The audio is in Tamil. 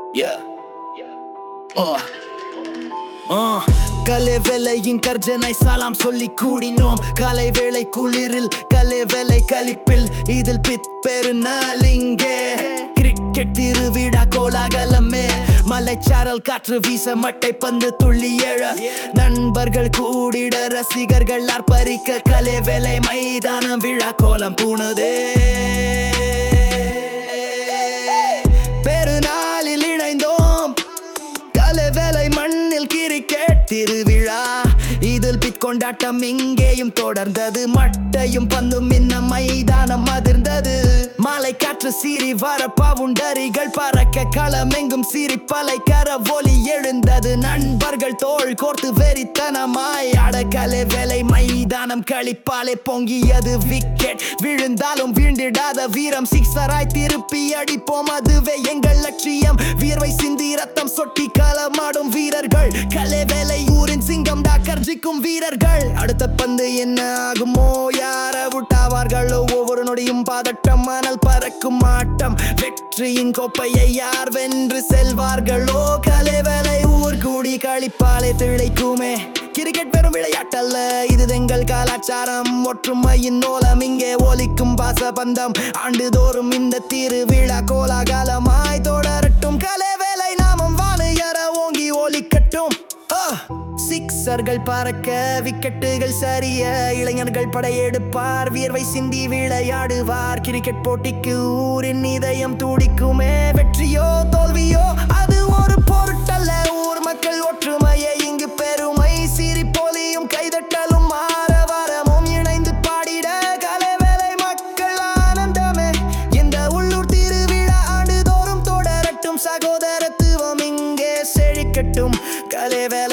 Yeah. Oh. Oh. கலை வேலையின் கர்ஜனை சாலாம் சொல்லி கூடினோம் காலை வேளை குளிரில் கலை வேலை கழிப்பில் இதில் பித் பெருநாள் இங்கே கிரிக்கெட் திருவிழா கோலாகலமே மலைச்சாரல் காற்று வீச மட்டை பந்து துள்ளி எழ நண்பர்கள் கூடிட ரசிகர்கள் ஆர்ப்பரிக்க கலை வேலை மைதானம் விழா கோலம் பூணுதே பெருநாளில் இணைந்தோம் கலை வேலை மண்ணில் கிரிக்கெட் திருவிழா இதில் பிட் கொண்டாட்டம் இங்கேயும் தொடர்ந்தது மட்டையும் பந்தும் இன்ன மைதானம் அதிர்ந்தது மாலை காற்று சீறி வர பவுண்டரிகள் பறக்க களமெங்கும் சீறி பலை கர ஒலி எழுந்தது நண்பர்கள் தோள் கோர்த்து வெறித்தனமாய் அடக்கலை வேலை மைதானம் கழிப்பாலே பொங்கியது விக்கெட் விழுந்தாலும் வீழ்ந்திடாத வீரம் சிக்ஸராய் திருப்பி அடிப்போம் அதுவே எங்கள் லட்சியம் வீர்வை சிந்தி ரத்தம் சொட்டி களமாடும் வீரர்கள் கலை வேலை ஊரின் சிங்கம் டாக்கர்ஜிக்கும் வீரர்கள் அடுத்த பந்து என்ன ஆகுமோ யார விட்டாவார்களோ ஒவ்வொரு நொடியும் பாதட்டம் மணல் பறக்கும் ஆட்டம் வெற்றியின் கோப்பையை யார் வென்று செல்வார்களோ கலை வேலை ஊர் கூடி கழிப்பாலே திளைக்குமே கிரிக்கெட் வெறும் விளையாட்டல்ல இது எங்கள் கலாச்சாரம் ஒற்றுமையின் நோலம் இங்கே ஒலிக்கும் பாசபந்தம் ஆண்டுதோறும் இந்த திருவிழா கோலாகலமாய் தொடரட்டும் கலை வேலை நாமம் வானையர ஓங்கி ஒலிக்கட்டும் ஆ! சிக்ஸர்கள் பறக்க விக்கெட்டுகள் சரிய இளைஞர்கள் படையெடுப்பார் வியர்வை சிந்தி விளையாடுவார் கிரிக்கெட் போட்டிக்கு ஊரின் இதயம் துடிக்குமே வெற்றியோ தோல்வியோ அது ஒரு பொருட்டல்ல ஊர் மக்கள் ஒற்றுமையை இங்கு பெருமை சிரிப்பொலியும் கைதட்டலும் ஆரவாரமும் இணைந்து பாடிட கலை வேலை மக்கள் ஆனந்தமே இந்த உள்ளூர் திருவிழா ஆண்டுதோறும் தொடரட்டும் சகோதரத்துவம் இங்கே செழிக்கட்டும் கலை வேலை